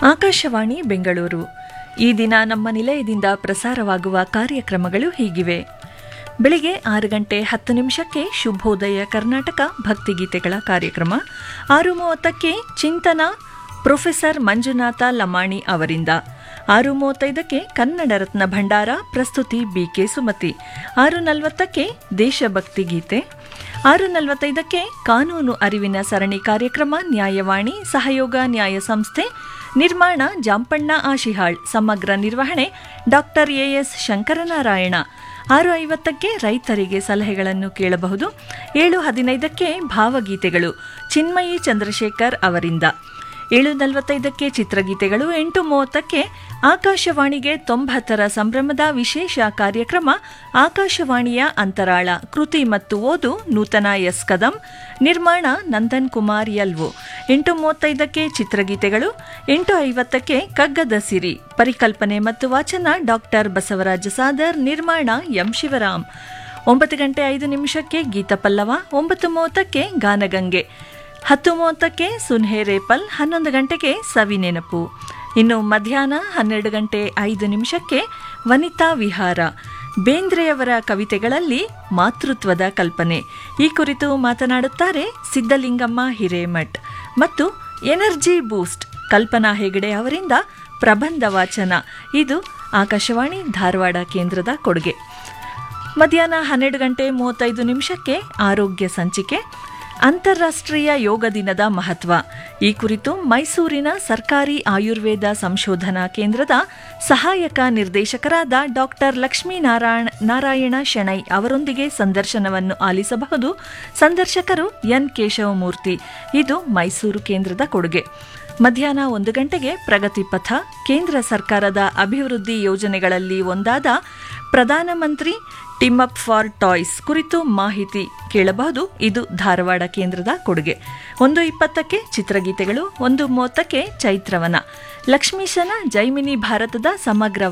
ಆಕಾಶವಾಣಿ ಬೆಂಗಳೂರು ಈ ದಿನ ನಮ್ಮ ನಿಲಯದಿಂದ ಪ್ರಸಾರವಾಗುವ ಕಾರ್ಯಕ್ರಮಗಳು ಹೀಗಿವೆ ಬೆಳಿಗ್ಗೆ ಆರು ಗಂಟೆ ಹತ್ತು ನಿಮಿಷಕ್ಕೆ ಶುಭೋದಯ ಕರ್ನಾಟಕ ಭಕ್ತಿಗೀತೆಗಳ ಕಾರ್ಯಕ್ರಮ ಆರು ಮೂವತ್ತಕ್ಕೆ ಚಿಂತನ ಪ್ರೊಫೆಸರ್ ಮಂಜುನಾಥ ಲಮಾಣಿ ಅವರಿಂದ ಆರು ಮೂವತ್ತೈದಕ್ಕೆ ಕನ್ನಡ ರತ್ನ ಭಂಡಾರ ಪ್ರಸ್ತುತಿ ಬಿಕೆ ಸುಮತಿ ಆರು ನಲವತ್ತಕ್ಕೆ ದೇಶಭಕ್ತಿ ಗೀತೆ ಆರು ನಲವತ್ತೈದಕ್ಕೆ ಕಾನೂನು ಅರಿವಿನ ಸರಣಿ ಕಾರ್ಯಕ್ರಮ ನ್ಯಾಯವಾಣಿ ಸಹಯೋಗ ನ್ಯಾಯ ಸಂಸ್ಥೆ ನಿರ್ಮಾಣ ಜಾಂಪಣ್ಣ ಆಶಿಹಾಳ್ ಸಮಗ್ರ ನಿರ್ವಹಣೆ ಡಾಕ್ಟರ್ ಎಎಸ್ ಶಂಕರನಾರಾಯಣ ಆರು ಐವತ್ತಕ್ಕೆ ರೈತರಿಗೆ ಸಲಹೆಗಳನ್ನು ಕೇಳಬಹುದು ಏಳು ಹದಿನೈದಕ್ಕೆ ಭಾವಗೀತೆಗಳು ಚಿನ್ಮಯಿ ಚಂದ್ರಶೇಖರ್ ಅವರಿಂದ ಏಳು ನಲವತ್ತೈದಕ್ಕೆ ಚಿತ್ರಗೀತೆಗಳು ಎಂಟು ಮೂವತ್ತಕ್ಕೆ ಆಕಾಶವಾಣಿಗೆ ತೊಂಬತ್ತರ ಸಂಭ್ರಮದ ವಿಶೇಷ ಕಾರ್ಯಕ್ರಮ ಆಕಾಶವಾಣಿಯ ಅಂತರಾಳ ಕೃತಿ ಮತ್ತು ಓದು ನೂತನ ಎಸ್ ಕದಂ ನಿರ್ಮಾಣ ನಂದನ್ ಕುಮಾರ್ ಯಲ್ವು ಎಂಟು ಮೂವತ್ತೈದಕ್ಕೆ ಚಿತ್ರಗೀತೆಗಳು ಎಂಟು ಐವತ್ತಕ್ಕೆ ಕಗ್ಗದ ಸಿರಿ ಪರಿಕಲ್ಪನೆ ಮತ್ತು ವಾಚನ ಡಾಕ್ಟರ್ ಬಸವರಾಜ ಸಾದರ್ ನಿರ್ಮಾಣ ಎಂ ಶಿವರಾಮ್ ಒಂಬತ್ತು ಗಂಟೆ ಐದು ನಿಮಿಷಕ್ಕೆ ಗೀತಪಲ್ಲವ ಒಂಬತ್ತು ಮೂವತ್ತಕ್ಕೆ ಗಾನಗಂಗೆ ಹತ್ತು ಮೂವತ್ತಕ್ಕೆ ಸುನ್ಹೆ ರೇಪಲ್ ಹನ್ನೊಂದು ಗಂಟೆಗೆ ಸವಿ ನೆನಪು ಇನ್ನು ಮಧ್ಯಾಹ್ನ ಹನ್ನೆರಡು ಗಂಟೆ ಐದು ನಿಮಿಷಕ್ಕೆ ವನಿತಾ ವಿಹಾರ ಬೇಂದ್ರೆಯವರ ಕವಿತೆಗಳಲ್ಲಿ ಮಾತೃತ್ವದ ಕಲ್ಪನೆ ಈ ಕುರಿತು ಮಾತನಾಡುತ್ತಾರೆ ಸಿದ್ದಲಿಂಗಮ್ಮ ಹಿರೇಮಠ್ ಮತ್ತು ಎನರ್ಜಿ ಬೂಸ್ಟ್ ಕಲ್ಪನಾ ಹೆಗಡೆ ಅವರಿಂದ ಪ್ರಬಂಧ ವಾಚನ ಇದು ಆಕಾಶವಾಣಿ ಧಾರವಾಡ ಕೇಂದ್ರದ ಕೊಡುಗೆ ಮಧ್ಯಾಹ್ನ ಹನ್ನೆರಡು ಗಂಟೆ ಮೂವತ್ತೈದು ನಿಮಿಷಕ್ಕೆ ಆರೋಗ್ಯ ಸಂಚಿಕೆ ಅಂತಾರಾಷ್ಟ್ರೀಯ ಯೋಗ ದಿನದ ಮಹತ್ವ ಈ ಕುರಿತು ಮೈಸೂರಿನ ಸರ್ಕಾರಿ ಆಯುರ್ವೇದ ಸಂಶೋಧನಾ ಕೇಂದ್ರದ ಸಹಾಯಕ ನಿರ್ದೇಶಕರಾದ ಡಾಕ್ಟರ್ ಲಕ್ಷ್ಮೀನಾರಾಯಣ ನಾರಾಯಣ ಶೆಣೈ ಅವರೊಂದಿಗೆ ಸಂದರ್ಶನವನ್ನು ಆಲಿಸಬಹುದು ಸಂದರ್ಶಕರು ಎನ್ ಕೇಶವಮೂರ್ತಿ ಇದು ಮೈಸೂರು ಕೇಂದ್ರದ ಕೊಡುಗೆ ಮಧ್ಯಾಹ್ನ ಒಂದು ಗಂಟೆಗೆ ಪ್ರಗತಿ ಪಥ ಕೇಂದ್ರ ಸರ್ಕಾರದ ಅಭಿವೃದ್ಧಿ ಯೋಜನೆಗಳಲ್ಲಿ ಒಂದಾದ ಪ್ರಧಾನಮಂತ್ರಿ ಟಿಮ್ ಅಪ್ ಫಾರ್ ಟಾಯ್ಸ್ ಕುರಿತು ಮಾಹಿತಿ ಕೇಳಬಹುದು ಇದು ಧಾರವಾಡ ಕೇಂದ್ರದ ಕೊಡುಗೆ ಒಂದು ಇಪ್ಪತ್ತಕ್ಕೆ ಚಿತ್ರಗೀತೆಗಳು ಒಂದು ಮೂವತ್ತಕ್ಕೆ ಚೈತ್ರವನ ಲಕ್ಷ್ಮೀಶನ ಜೈಮಿನಿ ಭಾರತದ ಸಮಗ್ರ